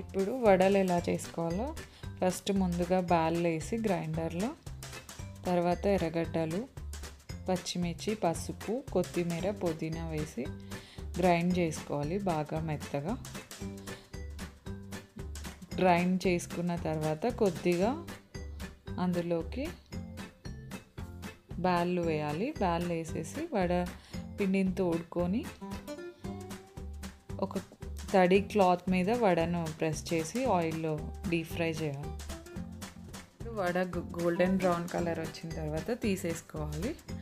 ఇప్పుడు వడలు ఎలా చేసుకోవాలో ఫస్ట్ ముందుగా బ్యాల్ వేసి గ్రైండర్లో తర్వాత ఎర్రగడ్డలు పచ్చిమిర్చి పసుపు కొత్తిమీర పుదీనా వేసి గ్రైండ్ చేసుకోవాలి బాగా మెత్తగా గ్రైండ్ చేసుకున్న తర్వాత కొద్దిగా అందులోకి బ్యాళ్ళు వేయాలి బ్యాళ్ళు వేసేసి వడ పిండిని తోడుకొని ఒక తడి క్లాత్ మీద వడను ప్రెస్ చేసి ఆయిల్లో డీప్ ఫ్రై చేయాలి వడ గోల్డెన్ బ్రౌన్ కలర్ వచ్చిన తర్వాత తీసేసుకోవాలి